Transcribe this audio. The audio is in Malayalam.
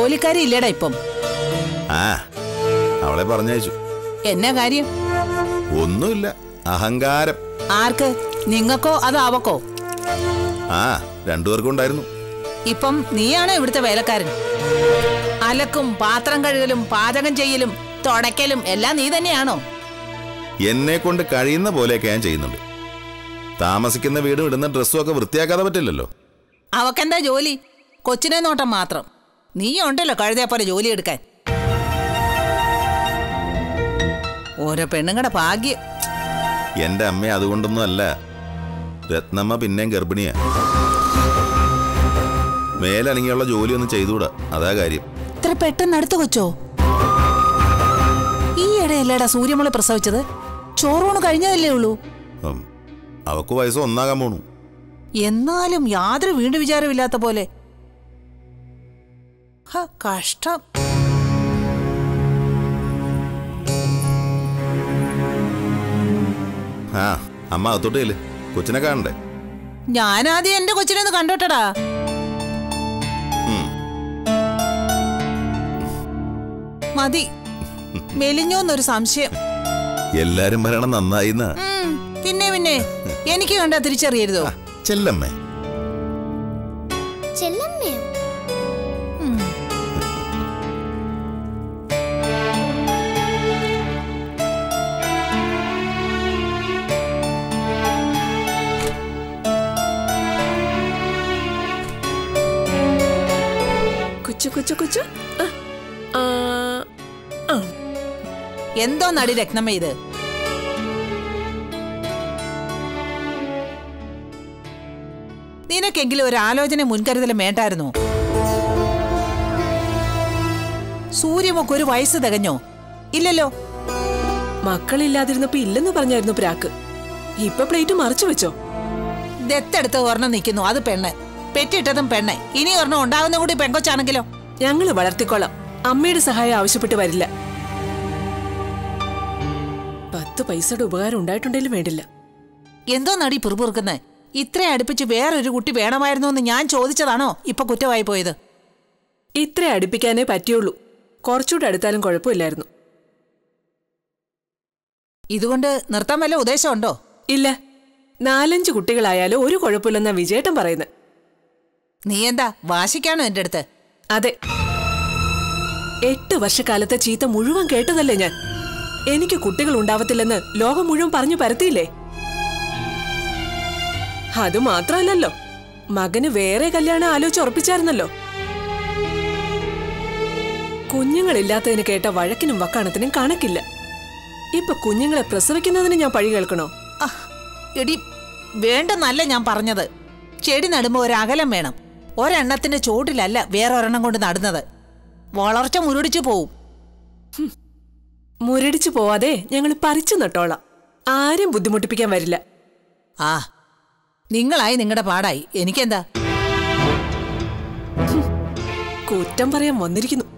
ജോലിക്കാരി ഇല്ലേടാ ഇപ്പം ആ അവളെ പറഞ്ഞയച്ചു എന്നാ കാര്യം ഒന്നുമില്ല അഹങ്കാരം ആർക്ക് നിങ്ങൾക്കോ അതോ അവക്കോ ആ രണ്ടുപേർക്കും ഉണ്ടായിരുന്നു ഇപ്പം നീയാണോ ഇവിടുത്തെ വേലക്കാരൻ അലക്കും പാത്രം കഴുകലും പാചകം ചെയ്യലും തുടയ്ക്കലും എല്ലാം നീ തന്നെയാണോ എന്നെ കൊണ്ട് കഴിയുന്ന പോലെയൊക്കെ ഞാൻ ചെയ്യുന്നുണ്ട് താമസിക്കുന്ന വീടും ഇടുന്ന ഡ്രസ്സും ഒക്കെ വൃത്തിയാക്കാതെ പറ്റില്ലല്ലോ അവക്കെന്താ ജോലി കൊച്ചിനെ നോട്ടം മാത്രം നീ ഉണ്ടല്ലോ കഴുതയെ പോലെ ജോലി എടുക്കാൻ ഓരോ പെണ്ണുങ്ങളുടെ ഭാഗ്യം എന്റെ അമ്മ അതുകൊണ്ടൊന്നും അല്ല രത്നമ്മ പിന്നെയും ഗർഭിണിയാ മേലനങ്ങിയുള്ള ജോലിയൊന്നും ചെയ്തുകൂടാ അതാ കാര്യം ഇത്ര പെട്ടെന്ന് അടുത്ത് കൊച്ചോ ഈ ഇടയല്ലേടാ സൂര്യമോള് പ്രസവിച്ചത് ചോറൂണ് കഴിഞ്ഞതല്ലേ ഉള്ളൂ ഉം. അവക്ക് വയസ്സ് ഒന്നാകാൻ പോണു എന്നാലും യാതൊരു വീണ്ടു വിചാരമില്ലാത്ത പോലെ ഹ, കഷ്ടം ആ അമ്മ അകത്തോട്ടേല് കൊച്ചിനെ കാണണ്ടേ ഞാനാദ്യം എന്റെ കൊച്ചിനെ ഒന്ന് കണ്ടോട്ടടാ ഉം. മതി മെലിഞ്ഞോന്നൊരു സംശയം എല്ലാരും പറയണം നന്നായിന്നാ ഉം, പിന്നെ പിന്നെ എനിക്ക് കണ്ടാ തിരിച്ചറിയരുതോ ചെല്ലമ്മേ ചെല്ലമ്മയോ കുച്ചു കുച്ചു കുച്ചു ആ, ആ, ആ. എന്തോ നടി രത്നമ്മ ഇത് നിനക്കെങ്കിലും ഒരു ആലോചന മുൻകരുതലും വേണ്ടായിരുന്നോ സൂര്യമൊക്കെ ഒരു വയസ്സ് തികഞ്ഞോ ഇല്ലല്ലോ മക്കളില്ലാതിരുന്നപ്പോ ഇല്ലെന്ന് പറഞ്ഞായിരുന്നു പ്രാക്ക് ഇപ്പൊ പ്ലേറ്റ് മറച്ചു വെച്ചോ ദത്തെടുത്ത് ഒരെണ്ണം നിൽക്കുന്നു അത് പെണ്ണ് പെറ്റിട്ടതും പെണ്ണ് ഇനി ഒരെണ്ണം ഉണ്ടാകുന്ന കൂടി പെങ്കൊച്ചാണെങ്കിലോ ഞങ്ങള് വളർത്തിക്കോളാം അമ്മയുടെ സഹായം ആവശ്യപ്പെട്ട് വരില്ല പത്ത് പൈസയുടെ ഉപകാരം ഉണ്ടായിട്ടുണ്ടെങ്കിലും വേണ്ടില്ല എന്തോ നടി പിറുപിറുക്കുന്നത് ഇത്ര അടുപ്പിച്ച് വേറൊരു കുട്ടി വേണമായിരുന്നോ എന്ന് ഞാൻ ചോദിച്ചതാണോ ഇപ്പൊ കുറ്റമായി പോയത് ഇത്ര അടുപ്പിക്കാനേ പറ്റിയുള്ളൂ കുറച്ചുകൂടെ അടുത്താലും കുഴപ്പമില്ലായിരുന്നു ഇതുകൊണ്ട് നിർത്താൻ വല്ല ഉദ്ദേശമുണ്ടോ ഇല്ല നാലഞ്ച് കുട്ടികളായാലും ഒരു കുഴപ്പമില്ലെന്നാ വിജയേട്ടൻ പറയുന്നത് നീ എന്താ വാശിക്കാണോ എന്റെ അടുത്ത് അതെ എട്ട് വർഷക്കാലത്തെ ചീത്ത മുഴുവൻ കേട്ടതല്ലേ ഞാൻ എനിക്ക് കുട്ടികൾ ഉണ്ടാവത്തില്ലെന്ന് ലോകം മുഴുവൻ പറഞ്ഞു പരത്തിയില്ലേ അത് മാത്രമല്ലല്ലോ മകന് വേറെ കല്യാണം ആലോചിച്ച് ഉറപ്പിച്ചായിരുന്നല്ലോ കുഞ്ഞുങ്ങളില്ലാത്തതിന് കേട്ട വഴക്കിനും വക്കാണത്തിനും കണക്കില്ല ഇപ്പൊ കുഞ്ഞുങ്ങളെ പ്രസവിക്കുന്നതിന് ഞാൻ പഴി കേൾക്കണോ ആ, എടി വേണ്ടെന്നല്ല ഞാൻ പറഞ്ഞത് ചെടി നടുമ്പോ ഒരു അകലം വേണം ഒരെണ്ണത്തിന്റെ ചോട്ടിലല്ല വേറെ ഒരെണ്ണം കൊണ്ട് നടുന്നത് വളർച്ച മുരടിച്ചു പോവും മുരടിച്ചു പോവാതെ ഞങ്ങൾ പറിച്ചു നട്ടോളാം ആരും ബുദ്ധിമുട്ടിപ്പിക്കാൻ വരില്ല ആ നിങ്ങളായി നിങ്ങളുടെ പാടായി എനിക്കെന്താ കുറ്റം പറയാൻ വന്നിരിക്കുന്നു